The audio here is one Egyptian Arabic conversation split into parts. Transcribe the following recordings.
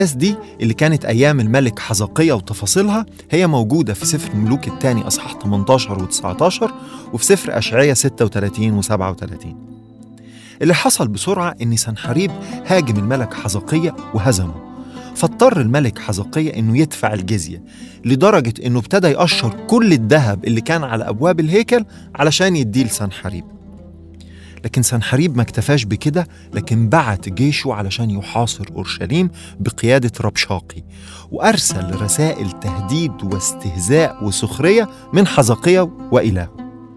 الأحداث دي اللي كانت أيام الملك حزقية وتفاصيلها هي موجودة في سفر الملوك الثاني أصحاح 18 و19 وفي سفر أشعية 36 و37 اللي حصل بسرعة إن سنحريب هاجم الملك حزقية وهزمه فاضطر الملك حزقية إنه يدفع الجزية لدرجة إنه ابتدى يقشر كل الذهب اللي كان على أبواب الهيكل علشان يديه لسنحريب لكن سنحريب ما اكتفاش بكده لكن بعت جيشه علشان يحاصر أورشليم بقيادة ربشاقي وأرسل رسائل تهديد واستهزاء وسخرية من حزقية وإلهه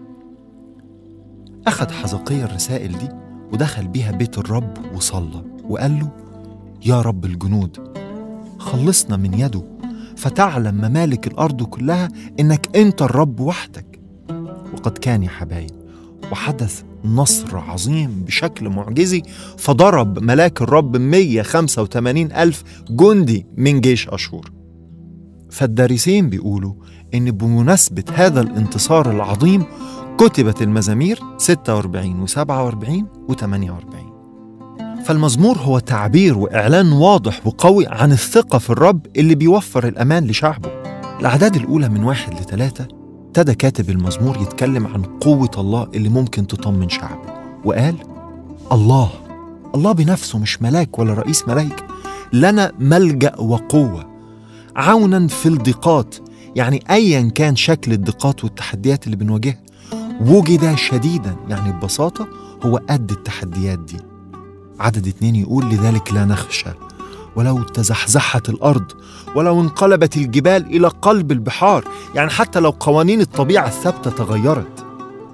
أخذ حزقية الرسائل دي ودخل بيها بيت الرب وصلى وقال له يا رب الجنود خلصنا من يده فتعلم ممالك الأرض كلها إنك أنت الرب وحدك وقد كان يا حبايب وحدث نصر عظيم بشكل معجزي فضرب ملاك الرب 185 ألف جندي من جيش أشور فالدارسين بيقولوا إن بمناسبة هذا الانتصار العظيم كتبت المزامير 46 و47 و48 فالمزمور هو تعبير وإعلان واضح وقوي عن الثقة في الرب اللي بيوفر الأمان لشعبه الأعداد الأولى من واحد لثلاثة ابتدى كاتب المزمور يتكلم عن قوة الله اللي ممكن تطمن شعبه وقال الله الله بنفسه مش ملاك ولا رئيس ملايكة لنا ملجأ وقوة عونا في الضيقات يعني أيا كان شكل الضيقات والتحديات اللي بنواجهها وجد شديدا يعني ببساطة هو قد التحديات دي عدد اتنين يقول لذلك لا نخشى ولو تزحزحت الأرض ولو انقلبت الجبال إلى قلب البحار يعني حتى لو قوانين الطبيعة الثابتة تغيرت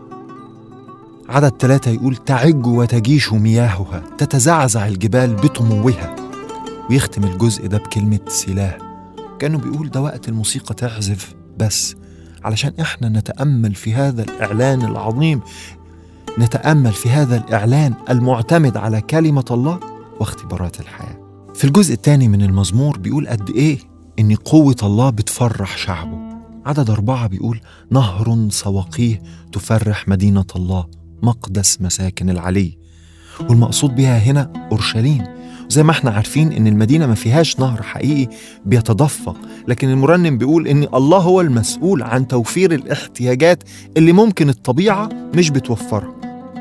عدد ثلاثة يقول تعج وتجيش مياهها تتزعزع الجبال بطموها ويختم الجزء ده بكلمة سلاح كانه بيقول ده وقت الموسيقى تعزف بس علشان احنا نتأمل في هذا الإعلان العظيم نتأمل في هذا الإعلان المعتمد على كلمة الله واختبارات الحياة في الجزء الثاني من المزمور بيقول قد إيه إن قوة الله بتفرح شعبه عدد أربعة بيقول نهر سواقيه تفرح مدينة الله مقدس مساكن العلي والمقصود بها هنا أورشليم زي ما احنا عارفين ان المدينه ما فيهاش نهر حقيقي بيتدفق لكن المرنم بيقول ان الله هو المسؤول عن توفير الاحتياجات اللي ممكن الطبيعه مش بتوفرها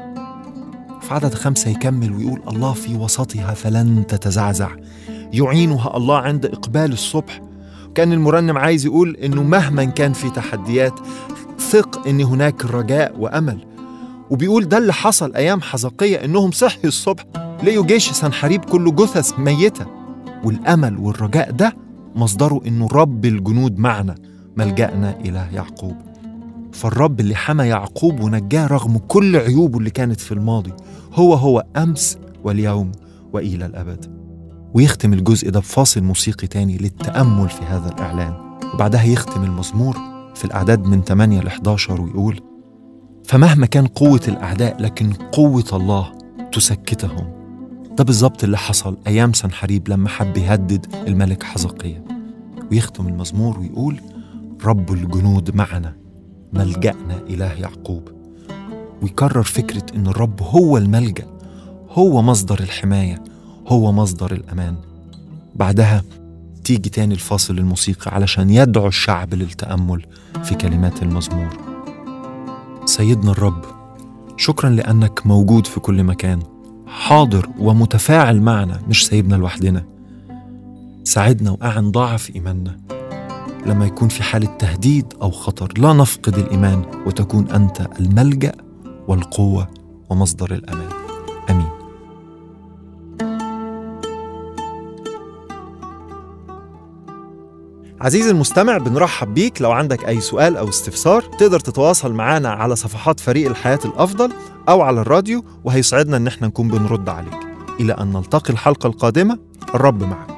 في عدد خمسة يكمل ويقول الله في وسطها فلن تتزعزع يعينها الله عند إقبال الصبح كان المرنم عايز يقول إنه مهما كان في تحديات ثق إن هناك رجاء وأمل وبيقول ده اللي حصل أيام حزقية إنهم صحي الصبح لقيوا جيش سنحريب كله جثث ميتة والأمل والرجاء ده مصدره إنه رب الجنود معنا ملجأنا إله يعقوب فالرب اللي حمى يعقوب ونجاه رغم كل عيوبه اللي كانت في الماضي هو هو أمس واليوم وإلى الأبد ويختم الجزء ده بفاصل موسيقي تاني للتأمل في هذا الإعلان وبعدها يختم المزمور في الأعداد من 8 ل 11 ويقول فمهما كان قوة الأعداء لكن قوة الله تسكتهم ده بالظبط اللي حصل أيام سنحريب لما حب يهدد الملك حزقية ويختم المزمور ويقول رب الجنود معنا ملجأنا إله يعقوب ويكرر فكرة إن الرب هو الملجأ هو مصدر الحماية هو مصدر الأمان بعدها تيجي تاني الفاصل الموسيقي علشان يدعو الشعب للتأمل في كلمات المزمور سيدنا الرب شكرا لأنك موجود في كل مكان حاضر ومتفاعل معنا مش سايبنا لوحدنا ساعدنا وأعن ضعف إيماننا لما يكون في حالة تهديد أو خطر لا نفقد الإيمان وتكون أنت الملجأ والقوة ومصدر الأمان آمين عزيزي المستمع بنرحب بيك لو عندك أي سؤال أو استفسار تقدر تتواصل معنا على صفحات فريق الحياة الأفضل أو على الراديو وهيسعدنا إن احنا نكون بنرد عليك إلى أن نلتقي الحلقة القادمة الرب معك